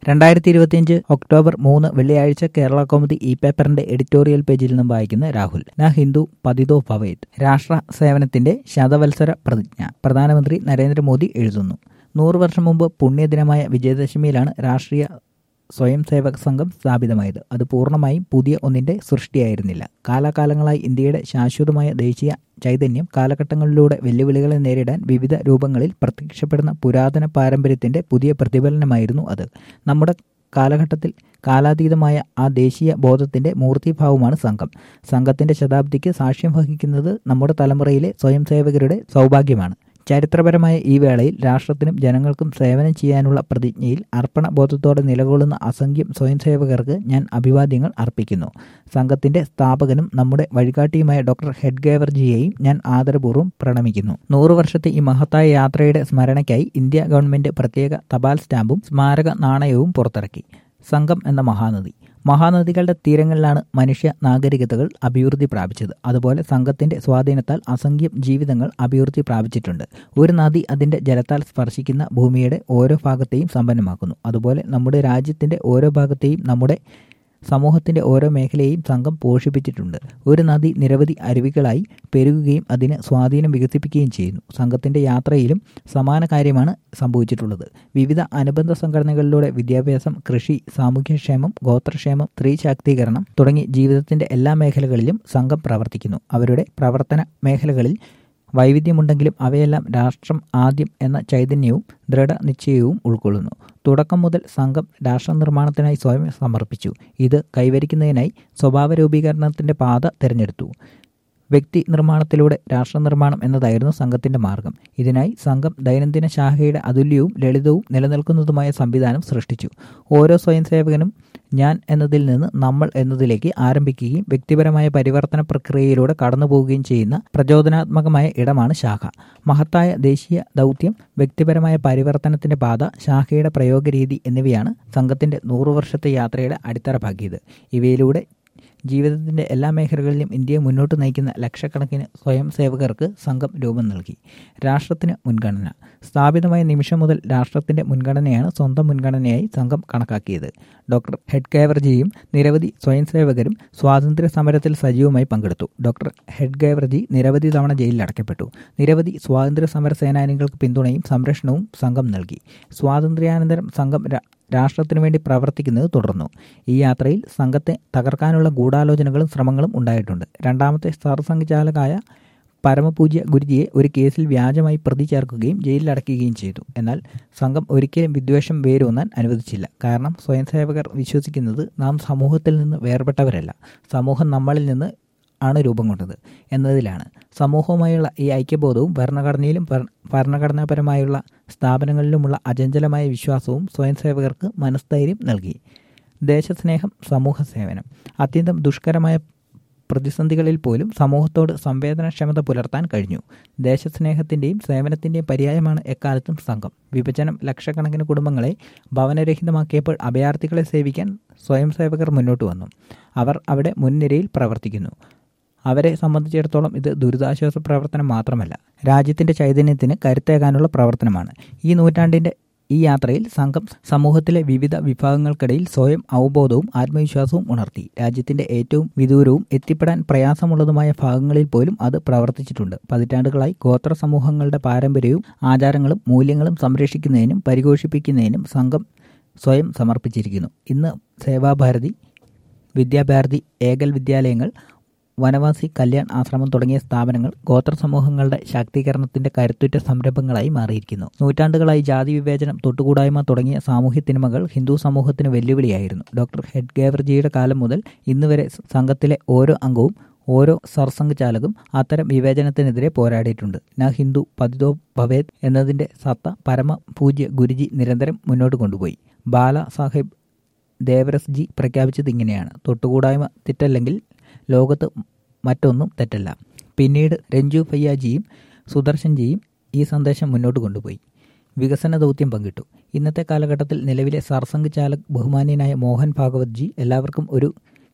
രണ്ടായിരത്തി ഇരുപത്തിയഞ്ച് ഒക്ടോബർ മൂന്ന് വെള്ളിയാഴ്ച കേരള കൗമുദി ഇ പേപ്പറിന്റെ എഡിറ്റോറിയൽ പേജിൽ നിന്നും വായിക്കുന്ന രാഹുൽ ന ഹിന്ദു പതിതോ ഭവേത് രാഷ്ട്ര സേവനത്തിന്റെ ശതവത്സര പ്രതിജ്ഞ പ്രധാനമന്ത്രി നരേന്ദ്രമോദി എഴുതുന്നു നൂറ് വർഷം മുമ്പ് പുണ്യദിനമായ വിജയദശമിയിലാണ് രാഷ്ട്രീയ സ്വയം സേവക സംഘം സ്ഥാപിതമായത് അത് പൂർണ്ണമായും പുതിയ ഒന്നിന്റെ സൃഷ്ടിയായിരുന്നില്ല കാലാകാലങ്ങളായി ഇന്ത്യയുടെ ശാശ്വതമായ ദേശീയ ചൈതന്യം കാലഘട്ടങ്ങളിലൂടെ വെല്ലുവിളികളെ നേരിടാൻ വിവിധ രൂപങ്ങളിൽ പ്രത്യക്ഷപ്പെടുന്ന പുരാതന പാരമ്പര്യത്തിന്റെ പുതിയ പ്രതിഫലനമായിരുന്നു അത് നമ്മുടെ കാലഘട്ടത്തിൽ കാലാതീതമായ ആ ദേശീയ ബോധത്തിന്റെ മൂർത്തിഭാവമാണ് സംഘം സംഘത്തിന്റെ ശതാബ്ദിക്ക് സാക്ഷ്യം വഹിക്കുന്നത് നമ്മുടെ തലമുറയിലെ സ്വയം സേവകരുടെ സൗഭാഗ്യമാണ് ചരിത്രപരമായ ഈ വേളയിൽ രാഷ്ട്രത്തിനും ജനങ്ങൾക്കും സേവനം ചെയ്യാനുള്ള പ്രതിജ്ഞയിൽ അർപ്പണബോധത്തോടെ നിലകൊള്ളുന്ന അസംഖ്യം സ്വയംസേവകർക്ക് ഞാൻ അഭിവാദ്യങ്ങൾ അർപ്പിക്കുന്നു സംഘത്തിന്റെ സ്ഥാപകനും നമ്മുടെ വഴികാട്ടിയുമായ ഡോക്ടർ ഹെഡ്ഗേവർജിയെയും ഞാൻ ആദരപൂർവ്വം പ്രണമിക്കുന്നു നൂറു വർഷത്തെ ഈ മഹത്തായ യാത്രയുടെ സ്മരണയ്ക്കായി ഇന്ത്യ ഗവൺമെന്റ് പ്രത്യേക തപാൽ സ്റ്റാമ്പും സ്മാരക നാണയവും പുറത്തിറക്കി സംഘം എന്ന മഹാനദി മഹാനദികളുടെ തീരങ്ങളിലാണ് മനുഷ്യ നാഗരികതകൾ അഭിവൃദ്ധി പ്രാപിച്ചത് അതുപോലെ സംഘത്തിന്റെ സ്വാധീനത്താൽ അസംഖ്യം ജീവിതങ്ങൾ അഭിവൃദ്ധി പ്രാപിച്ചിട്ടുണ്ട് ഒരു നദി അതിന്റെ ജലത്താൽ സ്പർശിക്കുന്ന ഭൂമിയുടെ ഓരോ ഭാഗത്തെയും സമ്പന്നമാക്കുന്നു അതുപോലെ നമ്മുടെ രാജ്യത്തിന്റെ ഓരോ ഭാഗത്തെയും നമ്മുടെ സമൂഹത്തിന്റെ ഓരോ മേഖലയെയും സംഘം പോഷിപ്പിച്ചിട്ടുണ്ട് ഒരു നദി നിരവധി അരുവികളായി പെരുകുകയും അതിന് സ്വാധീനം വികസിപ്പിക്കുകയും ചെയ്യുന്നു സംഘത്തിന്റെ യാത്രയിലും സമാന കാര്യമാണ് സംഭവിച്ചിട്ടുള്ളത് വിവിധ അനുബന്ധ സംഘടനകളിലൂടെ വിദ്യാഭ്യാസം കൃഷി സാമൂഹ്യക്ഷേമം ഗോത്രക്ഷേമം സ്ത്രീ ശാക്തീകരണം തുടങ്ങി ജീവിതത്തിന്റെ എല്ലാ മേഖലകളിലും സംഘം പ്രവർത്തിക്കുന്നു അവരുടെ പ്രവർത്തന മേഖലകളിൽ വൈവിധ്യമുണ്ടെങ്കിലും അവയെല്ലാം രാഷ്ട്രം ആദ്യം എന്ന ചൈതന്യവും ദൃഢനിശ്ചയവും ഉൾക്കൊള്ളുന്നു തുടക്കം മുതൽ സംഘം രാഷ്ട്ര നിർമ്മാണത്തിനായി സ്വയം സമർപ്പിച്ചു ഇത് കൈവരിക്കുന്നതിനായി സ്വഭാവ രൂപീകരണത്തിന്റെ പാത തിരഞ്ഞെടുത്തു വ്യക്തി നിർമ്മാണത്തിലൂടെ രാഷ്ട്ര നിർമ്മാണം എന്നതായിരുന്നു സംഘത്തിന്റെ മാർഗം ഇതിനായി സംഘം ദൈനംദിന ശാഖയുടെ അതുല്യവും ലളിതവും നിലനിൽക്കുന്നതുമായ സംവിധാനം സൃഷ്ടിച്ചു ഓരോ സ്വയംസേവകനും ഞാൻ എന്നതിൽ നിന്ന് നമ്മൾ എന്നതിലേക്ക് ആരംഭിക്കുകയും വ്യക്തിപരമായ പരിവർത്തന പ്രക്രിയയിലൂടെ കടന്നുപോവുകയും ചെയ്യുന്ന പ്രചോദനാത്മകമായ ഇടമാണ് ശാഖ മഹത്തായ ദേശീയ ദൗത്യം വ്യക്തിപരമായ പരിവർത്തനത്തിന്റെ പാത ശാഖയുടെ പ്രയോഗരീതി എന്നിവയാണ് സംഘത്തിന്റെ നൂറു വർഷത്തെ യാത്രയുടെ അടിത്തറ ഭാഗ്യത് ഇവയിലൂടെ ജീവിതത്തിന്റെ എല്ലാ മേഖലകളിലും ഇന്ത്യയെ മുന്നോട്ട് നയിക്കുന്ന ലക്ഷക്കണക്കിന് സ്വയം സേവകർക്ക് സംഘം രൂപം നൽകി രാഷ്ട്രത്തിന് മുൻഗണന സ്ഥാപിതമായ നിമിഷം മുതൽ രാഷ്ട്രത്തിന്റെ മുൻഗണനയാണ് സ്വന്തം മുൻഗണനയായി സംഘം കണക്കാക്കിയത് ഡോക്ടർ ഹെഡ്ഗേവർജിയും നിരവധി സ്വയം സേവകരും സ്വാതന്ത്ര്യ സമരത്തിൽ സജീവമായി പങ്കെടുത്തു ഡോക്ടർ ഹെഡ്ഗേവർജി നിരവധി തവണ ജയിലിൽ അടയ്ക്കപ്പെട്ടു നിരവധി സ്വാതന്ത്ര്യ സമര സേനാനികൾക്ക് പിന്തുണയും സംരക്ഷണവും സംഘം നൽകി സ്വാതന്ത്ര്യാനന്തരം സംഘം രാഷ്ട്രത്തിനു വേണ്ടി പ്രവർത്തിക്കുന്നത് തുടർന്നു ഈ യാത്രയിൽ സംഘത്തെ തകർക്കാനുള്ള ഗൂഢാലോചനകളും ശ്രമങ്ങളും ഉണ്ടായിട്ടുണ്ട് രണ്ടാമത്തെ സർസംഘചാലകായ പരമപൂജ്യ ഗുരുജിയെ ഒരു കേസിൽ വ്യാജമായി പ്രതി ചേർക്കുകയും ജയിലിലടയ്ക്കുകയും ചെയ്തു എന്നാൽ സംഘം ഒരിക്കലും വിദ്വേഷം വേരൂന്നാൻ അനുവദിച്ചില്ല കാരണം സ്വയംസേവകർ വിശ്വസിക്കുന്നത് നാം സമൂഹത്തിൽ നിന്ന് വേർപെട്ടവരല്ല സമൂഹം നമ്മളിൽ നിന്ന് ആണ് രൂപം കൊണ്ടത് എന്നതിലാണ് സമൂഹവുമായുള്ള ഈ ഐക്യബോധവും ഭരണഘടനയിലും ഭരണഘടനാപരമായുള്ള സ്ഥാപനങ്ങളിലുമുള്ള അചഞ്ചലമായ വിശ്വാസവും സ്വയംസേവകർക്ക് മനസ്ഥൈര്യം നൽകി ദേശസ്നേഹം സമൂഹ സേവനം അത്യന്തം ദുഷ്കരമായ പ്രതിസന്ധികളിൽ പോലും സമൂഹത്തോട് സംവേദനക്ഷമത പുലർത്താൻ കഴിഞ്ഞു ദേശസ്നേഹത്തിന്റെയും സേവനത്തിന്റെയും പര്യായമാണ് എക്കാലത്തും സംഘം വിഭജനം ലക്ഷക്കണക്കിന് കുടുംബങ്ങളെ ഭവനരഹിതമാക്കിയപ്പോൾ അഭയാർത്ഥികളെ സേവിക്കാൻ സ്വയം സേവകർ മുന്നോട്ട് വന്നു അവർ അവിടെ മുൻനിരയിൽ പ്രവർത്തിക്കുന്നു അവരെ സംബന്ധിച്ചിടത്തോളം ഇത് ദുരിതാശ്വാസ പ്രവർത്തനം മാത്രമല്ല രാജ്യത്തിന്റെ ചൈതന്യത്തിന് കരുത്തേകാനുള്ള പ്രവർത്തനമാണ് ഈ നൂറ്റാണ്ടിന്റെ ഈ യാത്രയിൽ സംഘം സമൂഹത്തിലെ വിവിധ വിഭാഗങ്ങൾക്കിടയിൽ സ്വയം അവബോധവും ആത്മവിശ്വാസവും ഉണർത്തി രാജ്യത്തിന്റെ ഏറ്റവും വിദൂരവും എത്തിപ്പെടാൻ പ്രയാസമുള്ളതുമായ ഭാഗങ്ങളിൽ പോലും അത് പ്രവർത്തിച്ചിട്ടുണ്ട് പതിറ്റാണ്ടുകളായി ഗോത്ര സമൂഹങ്ങളുടെ പാരമ്പര്യവും ആചാരങ്ങളും മൂല്യങ്ങളും സംരക്ഷിക്കുന്നതിനും പരിപോഷിപ്പിക്കുന്നതിനും സംഘം സ്വയം സമർപ്പിച്ചിരിക്കുന്നു ഇന്ന് സേവാഭാരതി വിദ്യാഭാരതി ഏകൽ വിദ്യാലയങ്ങൾ വനവാസി കല്യാൺ ആശ്രമം തുടങ്ങിയ സ്ഥാപനങ്ങൾ ഗോത്ര സമൂഹങ്ങളുടെ ശാക്തീകരണത്തിന്റെ കരുത്തുറ്റ സംരംഭങ്ങളായി മാറിയിരിക്കുന്നു നൂറ്റാണ്ടുകളായി ജാതി വിവേചനം തൊട്ടുകൂടായ്മ തുടങ്ങിയ സാമൂഹ്യ തിന്മകൾ ഹിന്ദു സമൂഹത്തിന് വെല്ലുവിളിയായിരുന്നു ഡോക്ടർ ഹെഡ്ഗേവർജിയുടെ കാലം മുതൽ ഇന്നുവരെ സംഘത്തിലെ ഓരോ അംഗവും ഓരോ സർസംഘചാലകും അത്തരം വിവേചനത്തിനെതിരെ പോരാടിയിട്ടുണ്ട് ന ഹിന്ദു പതിതോ ഭവേദ് എന്നതിന്റെ സത്ത പരമ പൂജ്യ ഗുരുജി നിരന്തരം മുന്നോട്ട് കൊണ്ടുപോയി ബാല സാഹിബ് ദേവരസ് ജി പ്രഖ്യാപിച്ചത് ഇങ്ങനെയാണ് തൊട്ടുകൂടായ്മ തെറ്റല്ലെങ്കിൽ ലോകത്ത് മറ്റൊന്നും തെറ്റല്ല പിന്നീട് രഞ്ജു ഭയ്യാജിയും സുദർശൻജിയും ഈ സന്ദേശം മുന്നോട്ട് കൊണ്ടുപോയി വികസന ദൗത്യം പങ്കിട്ടു ഇന്നത്തെ കാലഘട്ടത്തിൽ നിലവിലെ സർസംഘ് ചാലക് ബഹുമാന്യനായ മോഹൻ ഭാഗവത് ജി എല്ലാവർക്കും ഒരു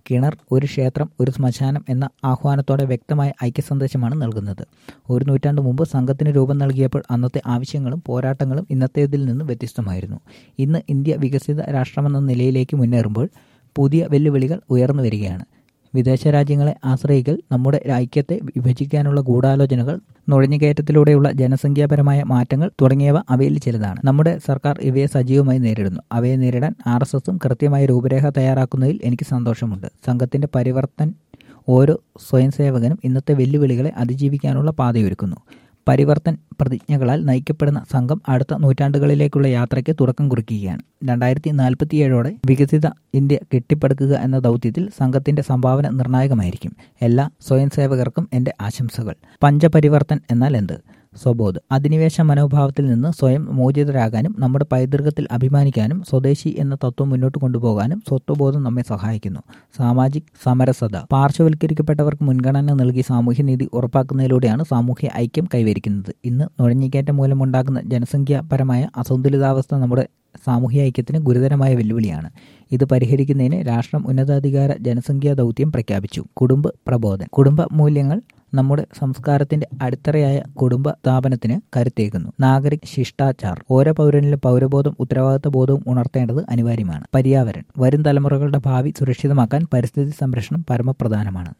കിണർ ഒരു ക്ഷേത്രം ഒരു ശ്മശാനം എന്ന ആഹ്വാനത്തോടെ വ്യക്തമായ ഐക്യസന്ദേശമാണ് നൽകുന്നത് ഒരു നൂറ്റാണ്ട് മുമ്പ് സംഘത്തിന് രൂപം നൽകിയപ്പോൾ അന്നത്തെ ആവശ്യങ്ങളും പോരാട്ടങ്ങളും ഇന്നത്തേതിൽ നിന്ന് വ്യത്യസ്തമായിരുന്നു ഇന്ന് ഇന്ത്യ വികസിത രാഷ്ട്രമെന്ന നിലയിലേക്ക് മുന്നേറുമ്പോൾ പുതിയ വെല്ലുവിളികൾ ഉയർന്നു വരികയാണ് വിദേശ രാജ്യങ്ങളെ ആശ്രയിക്കൽ നമ്മുടെ ഐക്യത്തെ വിഭജിക്കാനുള്ള ഗൂഢാലോചനകൾ നുഴഞ്ഞുകയറ്റത്തിലൂടെയുള്ള ജനസംഖ്യാപരമായ മാറ്റങ്ങൾ തുടങ്ങിയവ അവയിൽ ചിലതാണ് നമ്മുടെ സർക്കാർ ഇവയെ സജീവമായി നേരിടുന്നു അവയെ നേരിടാൻ ആർ എസ് എസും കൃത്യമായ രൂപരേഖ തയ്യാറാക്കുന്നതിൽ എനിക്ക് സന്തോഷമുണ്ട് സംഘത്തിന്റെ പരിവർത്തൻ ഓരോ സ്വയം സേവകനും ഇന്നത്തെ വെല്ലുവിളികളെ അതിജീവിക്കാനുള്ള പാതയൊരുക്കുന്നു പരിവർത്തൻ പ്രതിജ്ഞകളാൽ നയിക്കപ്പെടുന്ന സംഘം അടുത്ത നൂറ്റാണ്ടുകളിലേക്കുള്ള യാത്രയ്ക്ക് തുടക്കം കുറിക്കുകയാണ് രണ്ടായിരത്തി നാൽപ്പത്തിയേഴോടെ വികസിത ഇന്ത്യ കെട്ടിപ്പടുക്കുക എന്ന ദൗത്യത്തിൽ സംഘത്തിന്റെ സംഭാവന നിർണായകമായിരിക്കും എല്ലാ സ്വയം സേവകർക്കും എന്റെ ആശംസകൾ പഞ്ചപരിവർത്തൻ എന്നാൽ എന്ത് സ്വബോധ് അധിനിവേശ മനോഭാവത്തിൽ നിന്ന് സ്വയം മോചിതരാകാനും നമ്മുടെ പൈതൃകത്തിൽ അഭിമാനിക്കാനും സ്വദേശി എന്ന തത്വം മുന്നോട്ട് കൊണ്ടുപോകാനും സ്വത്വബോധം നമ്മെ സഹായിക്കുന്നു സാമാജിക് സമരസത പാർശ്വവൽക്കരിക്കപ്പെട്ടവർക്ക് മുൻഗണന നൽകി സാമൂഹ്യനീതി ഉറപ്പാക്കുന്നതിലൂടെയാണ് സാമൂഹ്യ ഐക്യം കൈവരിക്കുന്നത് ഇന്ന് നുഴഞ്ഞിക്കയറ്റം മൂലമുണ്ടാകുന്ന ജനസംഖ്യാപരമായ അസന്തുലിതാവസ്ഥ നമ്മുടെ സാമൂഹ്യ ഐക്യത്തിന് ഗുരുതരമായ വെല്ലുവിളിയാണ് ഇത് പരിഹരിക്കുന്നതിന് രാഷ്ട്രം ഉന്നതാധികാര ജനസംഖ്യാ ദൗത്യം പ്രഖ്യാപിച്ചു കുടുംബ പ്രബോധൻ കുടുംബ മൂല്യങ്ങൾ നമ്മുടെ സംസ്കാരത്തിന്റെ അടിത്തറയായ കുടുംബ സ്ഥാപനത്തിന് കരുത്തേകുന്നു നാഗരിക് ശിഷ്ടാചാർ ഓരോ പൗരനിലും പൗരബോധം ഉത്തരവാദിത്ത ബോധവും ഉണർത്തേണ്ടത് അനിവാര്യമാണ് പര്യാവരൺ വരും തലമുറകളുടെ ഭാവി സുരക്ഷിതമാക്കാൻ പരിസ്ഥിതി സംരക്ഷണം പരമപ്രധാനമാണ്